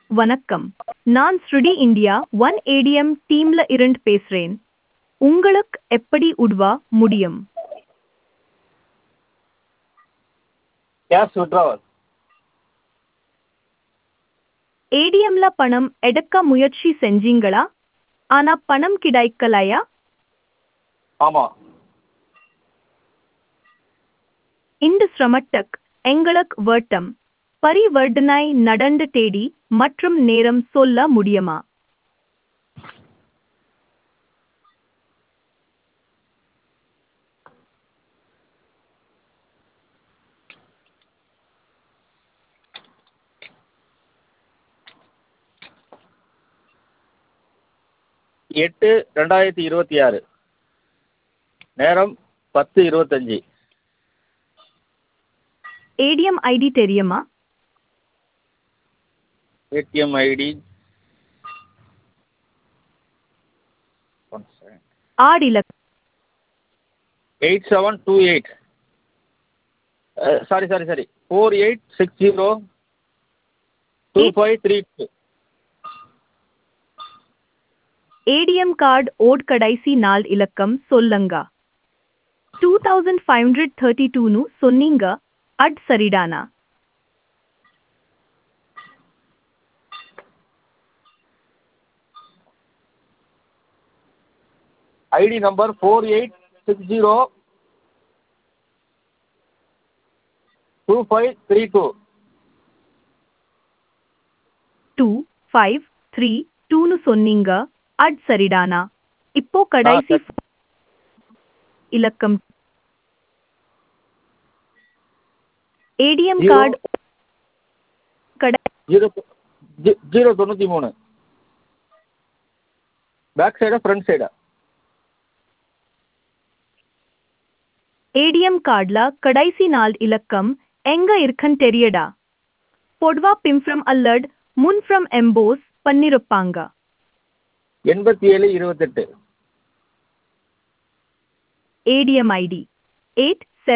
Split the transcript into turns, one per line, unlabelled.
வணக்கம் நான் ஸ்ருடி இந்தியா ஒன் ஏடிஎம் டீம்ல இருந்து பேசுறேன் உங்களுக்கு எப்படி உதவ முடியும்
கேஷ் விட்ராவல்
ஏடிஎம்ல பணம் எடுக்க முயற்சி செஞ்சீங்களா ஆனா பணம் கிடைக்கலையா
ஆமாம்
இந்த சிரமத்துக்கு எங்களுக்கு வட்டம் பரிவர்த்தனை நடந்த தேதி மற்றும் நேரம் சொல்ல முடியுமா
எட்டு ரெண்டாயிரத்தி இருபத்தி ஆறு நேரம் பத்து இருபத்தஞ்சி
ஏடிஎம் ஐடி தெரியுமா
ஏடிஎம் ஐடி
ஆறு இலக்கம்
eight seven two eight sorry sorry sorry four eight six zero two five three two
ATM card ஓட் கடைசி நாள் இலக்கம் சொல்லுங்க two thousand five hundred thirty டூன்னு சொன்னீங்க அட் சரிடானா
ID number four eight six zero two five three two
two five three டூன்னு சொன்னீங்க அட் சரிடானா இப்போ கடைசி
சரி.
இலக்கம் ஏடிஎம்
Zero.
கார்டு கடை
ஜீரோ ஜீ- ஜீரோ தொண்ணூற்றி மூணு பேக் சைடா ஃப்ரண்ட் சைடா
ஏடிஎம் கார்டுல கடைசி நாள் இலக்கம் எங்க இருக்குன்னு தெரியடா பொதுவா பிம்ஃப்ரம் அல்லட் முன்ஃப்ரம் எம்போஸ் பண்ணிருப்பாங்க
எண்பத்தி ஏழு இருபத்தெட்டு
ஏடிஎம் ஐடி எயிட்